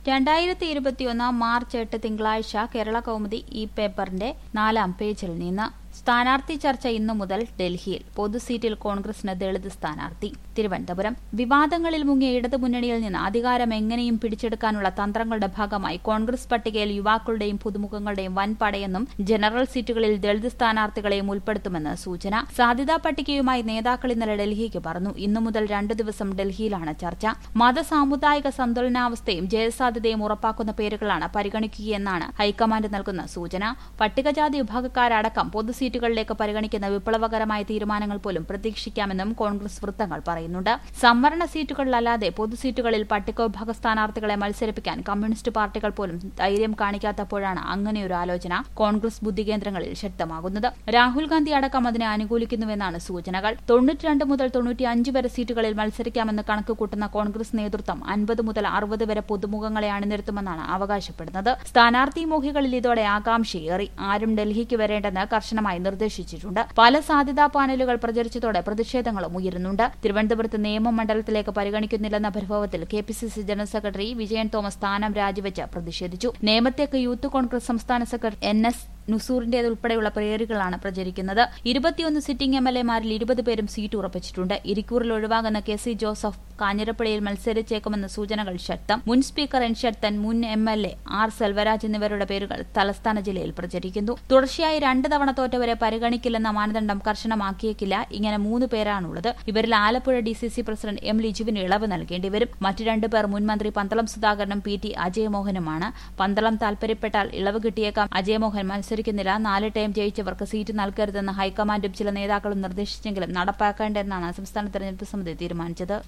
രണ്ടായിരത്തി ഇരുപത്തിയൊന്ന് മാർച്ച് എട്ട് തിങ്കളാഴ്ച കേരള കൗമുദി ഈ പേപ്പറിന്റെ നാലാം പേജിൽ നിന്ന് സ്ഥാനാർത്ഥി ചർച്ച ഇന്നു മുതൽ ഡൽഹിയിൽ പൊതുസീറ്റിൽ കോൺഗ്രസിന് ദളിത് സ്ഥാനാർത്ഥി തിരുവനന്തപുരം വിവാദങ്ങളിൽ മുങ്ങിയ ഇടതുമുന്നണിയിൽ നിന്ന് അധികാരം എങ്ങനെയും പിടിച്ചെടുക്കാനുള്ള തന്ത്രങ്ങളുടെ ഭാഗമായി കോൺഗ്രസ് പട്ടികയിൽ യുവാക്കളുടെയും പുതുമുഖങ്ങളുടെയും വൻ പടയെന്നും ജനറൽ സീറ്റുകളിൽ ദളിത് സ്ഥാനാർത്ഥികളെയും ഉൾപ്പെടുത്തുമെന്ന് സൂചന സാധ്യതാ പട്ടികയുമായി നേതാക്കൾ ഇന്നലെ ഡൽഹിക്ക് പറഞ്ഞു ഇന്നു മുതൽ രണ്ടു ദിവസം ഡൽഹിയിലാണ് ചർച്ച മത സാമുദായിക സന്തുലനാവസ്ഥയും ജയസാധ്യതയും ഉറപ്പാക്കുന്ന പേരുകളാണ് പരിഗണിക്കുകയെന്നാണ് ഹൈക്കമാൻഡ് നൽകുന്ന സൂചന പട്ടികജാതി വിഭാഗക്കാരടക്കം പൊതുസീറ്റുകളിലേക്ക് പരിഗണിക്കുന്ന വിപ്ലവകരമായ തീരുമാനങ്ങൾ പോലും പ്രതീക്ഷിക്കാമെന്നും കോൺഗ്രസ് വൃത്തങ്ങൾ പറയുന്നുണ്ട് സംവരണ സീറ്റുകളിലല്ലാതെ പൊതുസീറ്റുകളിൽ പട്ടികവിഭാഗ സ്ഥാനാർത്ഥികളെ മത്സരിപ്പിക്കാൻ കമ്മ്യൂണിസ്റ്റ് പാർട്ടികൾ പോലും ധൈര്യം കാണിക്കാത്തപ്പോഴാണ് അങ്ങനെയൊരു ആലോചന കോൺഗ്രസ് ബുദ്ധികേന്ദ്രങ്ങളിൽ ശക്തമാകുന്നത് രാഹുൽ ഗാന്ധി അടക്കം അതിനെ അനുകൂലിക്കുന്നുവെന്നാണ് സൂചനകൾ തൊണ്ണൂറ്റിരണ്ട് മുതൽ തൊണ്ണൂറ്റിയഞ്ച് വരെ സീറ്റുകളിൽ മത്സരിക്കാമെന്ന് കണക്കുകൂട്ടുന്ന കോൺഗ്രസ് നേതൃത്വം അൻപത് മുതൽ അറുപത് വരെ പുതുമുഖങ്ങളെ അണിനിരത്തുമെന്നാണ് അവകാശപ്പെടുന്നത് സ്ഥാനാർത്ഥി മോഹികളിൽ ഇതോടെ ആകാംക്ഷയേറി ആരും ഡൽഹിക്ക് വരേണ്ടെന്ന് കർശനമായി നിർദ്ദേശിച്ചിട്ടുണ്ട് പല സാധ്യതാ പാനലുകൾ പ്രചരിച്ചതോടെ പ്രതിഷേധങ്ങളും ഉയരുന്നുണ്ട് തിരുവനന്തപുരത്ത് നിയമമണ്ഡലത്തിലേക്ക് പരിഗണിക്കുന്നില്ലെന്ന പരിഭവത്തിൽ K P C C general secretary Vijayan Thomas സ്ഥാനം രാജിവെച്ച് പ്രതിഷേധിച്ചു നേമത്തേക്ക് യൂത്ത് കോൺഗ്രസ് സംസ്ഥാന സെക്രട്ടറി എൻ എസ് നുസൂറിന്റേതുൾപ്പെടെയുള്ള പേരുകളാണ് പ്രചരിക്കുന്നത് ഇരുപത്തിയൊന്ന് സിറ്റിംഗ് എം എൽ എമാരിൽ ഇരുപത് പേരും സീറ്റ് ഉറപ്പിച്ചിട്ടുണ്ട് ഇരിക്കൂറിൽ ഒഴിവാകുന്ന കെ സി ജോസഫ് കാഞ്ഞിരപ്പള്ളിയിൽ മത്സരിച്ചേക്കുമെന്ന സൂചനകൾ ശക്തം മുൻ സ്പീക്കർ എൻ ശക്തൻ മുൻ M L A R Selvaraj എന്നിവരുടെ പേരുകൾ തലസ്ഥാന ജില്ലയിൽ പ്രചരിക്കുന്നു തുടർച്ചയായി രണ്ട് തവണ തോറ്റവരെ പരിഗണിക്കില്ലെന്ന മാനദണ്ഡം കർശനമാക്കിയേക്കില്ല ഇങ്ങനെ മൂന്ന് പേരാണുള്ളത് ഇവരിൽ Alappuzha D C C president M ലിജുവിന് ഇളവ് നൽകേണ്ടി വരും മറ്റു രണ്ടു പേർ മുൻ മന്ത്രി പന്തളം സുധാകരനും പി ടി അജയമോഹനുമാണ് പന്തളം താൽപര്യപ്പെട്ടാൽ ഇളവ് കിട്ടിയേക്കാം അജയമോഹൻ മത്സരിക്കുന്നില്ല നാല് ടൈം ജയിച്ചവർക്ക് സീറ്റ് നൽകരുതെന്ന് ഹൈക്കമാൻഡും ചില നേതാക്കളും നിർദ്ദേശിച്ചെങ്കിലും നടപ്പാക്കേണ്ടെന്നാണ് സംസ്ഥാന തെരഞ്ഞെടുപ്പ് സമിതി തീരുമാനിച്ചത്